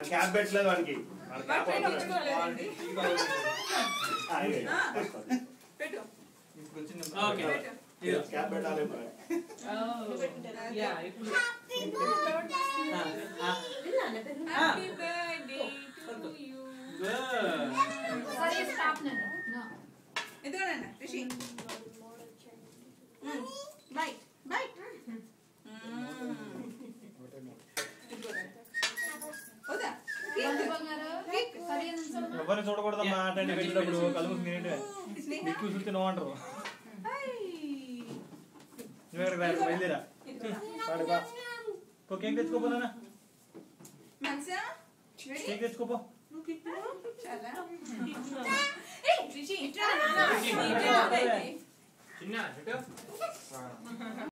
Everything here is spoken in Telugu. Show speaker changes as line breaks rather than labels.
క్యాప్ పెట్టలేదు వాడికి వాడు క్యాప్
వాడు
పట్టుకోలేదు.
పెట్టించుకోలేదండి.
ఆ, ఇదే, తీసుకోండి.
పెట్టు
ఇప్పుడు వచ్చింది
ఓకే.
పెట్టు
ఇదిగో.
క్యాప్ పెట్టాలి ఇప్పుడు.
యా, ఇప్పుడు ఆ, ఆ,
happy birthday to you
good.
సరే స్టాప్ నేను నో
ఎందుకన్నా రిషి బైట్ బైట్ వదా
బంగారు బంగారు సరే నిమిషం
ఎవరిని చూడకూడదమ్మా అంటే పెట్టినప్పుడు కళ్ళు మూసుకుని నీకు చూస్తే నువ్వు అంటారు నువ్వు ఎక్కడికి రా ఇక్కడ బయలుదేరా వాడు బా పో కేక్ తెచ్చుకోపోనా
మనసా
కేక్ తెచ్చుకోపో
చాలా
రిషి
ఇట్లా
చిన్న,
ఇట్లా
చిన్న, ఇటు.